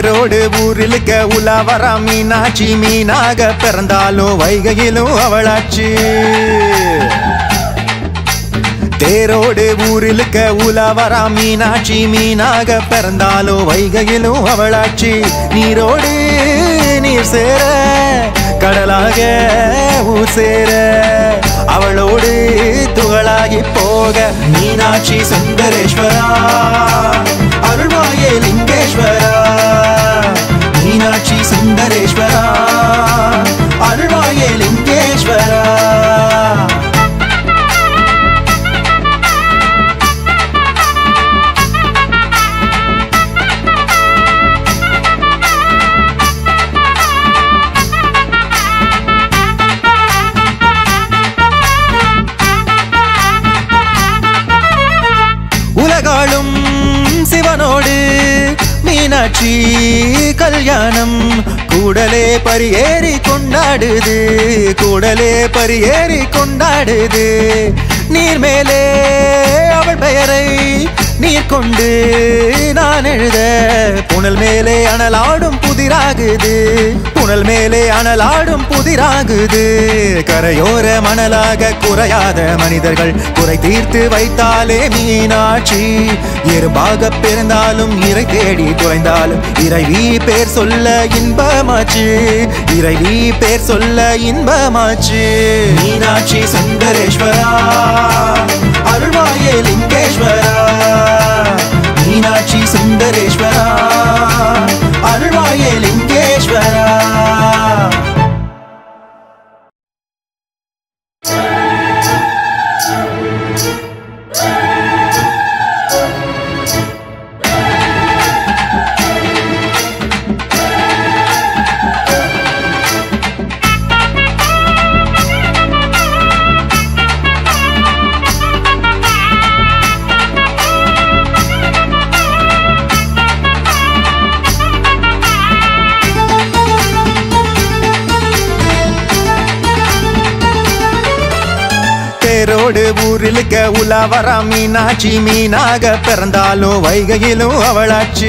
தேரோடு ஊரிலுக்க உலாவரா மீனாட்சி மீனாக பிறந்தாலும் வைகையிலும் அவளாச்சு தேரோடு ஊரிலுக்க உலாவரா மீனாட்சி மீனாக பிறந்தாலும் வைகையிலும் அவளாச்சு நீரோடு நீர் சேர கடலாக ஊர் சேர அவளோடு துகளாகி போக மீனாட்சி சுந்தரேஸ்வரா அருள்வாயே லிங்கேஸ்வரா மீனாட்சி சுந்தரேஸ்வரா அருள்வாயே லிங்கேஸ்வரா உலகாளும் சிவனோடு மீனாட்சி கல்யாணம் கூடலே பரியேறி கொண்டாடுது கூடலே பரியேறி கொண்டாடுது நீர் மேலே அவள் பெயரை நீர் கொண்டு நான் எழுத புனல் மேலே அனலாடும் புதிராகுது புனல் மேலே அனலாடும் புதிராகுது கரையோர மணலாக குறையாத மனிதர்கள் குறை தீர்த்து வைத்தாலே மீனாட்சி எறும்பாக பிறந்தாலும் இறை தேடி குறைந்தாலும் இறைவி பேர் சொல்ல இன்பமாச்சு இறைவி பேர் சொல்ல இன்பமாச்சு மீனாட்சி சுந்தரேஸ்வரா அருள்வாயே லிங்கேஸ்வரா மீனாட்சி சுந்தரேஸ்வரா அருள்வாயே லிங்கேஸ்வரா தேரோடு ஊரிலுக்க உலாவரா மீனாட்சி மீனாக பிறந்தாலும் வைகையிலும் அவளாச்சு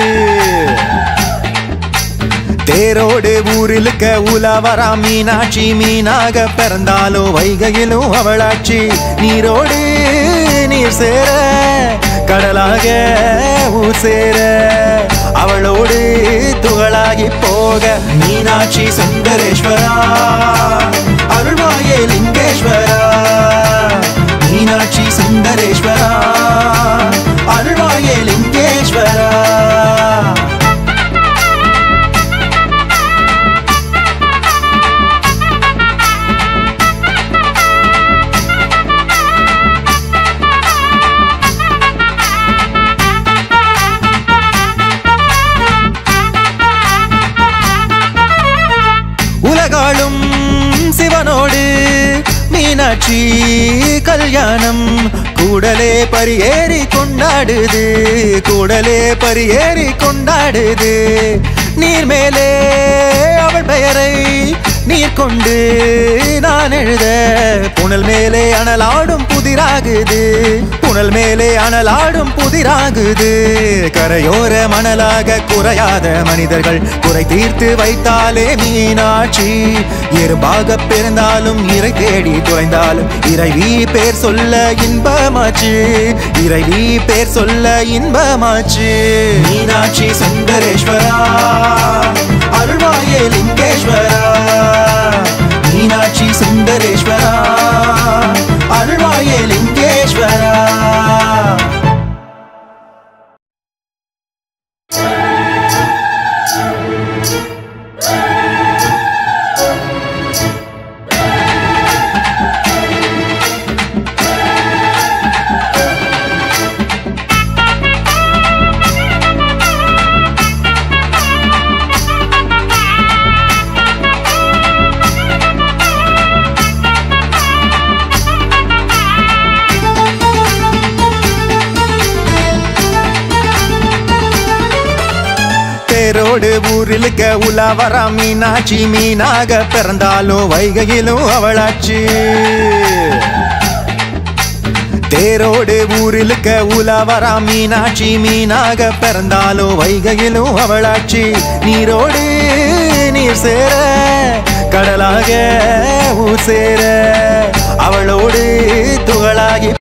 தேரோடு ஊரிலுக்க உலாவரா மீனாட்சி மீனாக பிறந்தாலும் வைகையிலும் அவளாச்சு நீரோடு நீர் சேர கடலாக ஊர் சேர அவளோடு துகளாகி போக மீனாட்சி சுந்தரேஸ்வரா அருள்வாயே லிங்கேஸ்வரா மீனாட்சி சுந்தரேஸ்வரா அருள்வாயே லிங்கேஸ்வரா உலகாளும் சிவனோடு மீனாட்சி கல்யாணம் கூடலே பரியேறி கொண்டாடுது கூடலே பரியேறி கொண்டாடுது நீர் மேலே அவள் பெயரை நீர் கொண்டு நான் எழுத புனல் மேலே அனலாடும் புதிராகுது புனல் மேலே அனலாடும் புதிராகுது கரையோர மணலாக குறையாத மனிதர்கள் குறை தீர்த்து வைத்தாலே மீனாட்சி எறும்பாக பிறந்தாலும் இறை தேடி குறைந்தாலும் இறைவி பேர் சொல்ல இன்பமாச்சு இறைவி பேர் சொல்ல இன்பமாச்சு மீனாட்சி சுந்தரேஸ்வரா அருள்வாயே லிங்கேஸ்வரா மீனாட்சி சுந்தரேஸ்வரா அருள்வாயே லிங்கேஸ்வரா தேரோடு ஊரிலுக்க உலாவரா மீனாட்சி மீனாக பிறந்தாலும் வைகையிலும் அவளாச்சு தேரோடு ஊரிலுக்க உலாவரா மீனாட்சி மீனாக பிறந்தாலும் வைகையிலும் அவளாட்சி நீரோடு நீர் சேர கடலாக ஊர் சேர அவளோடு துகளாகி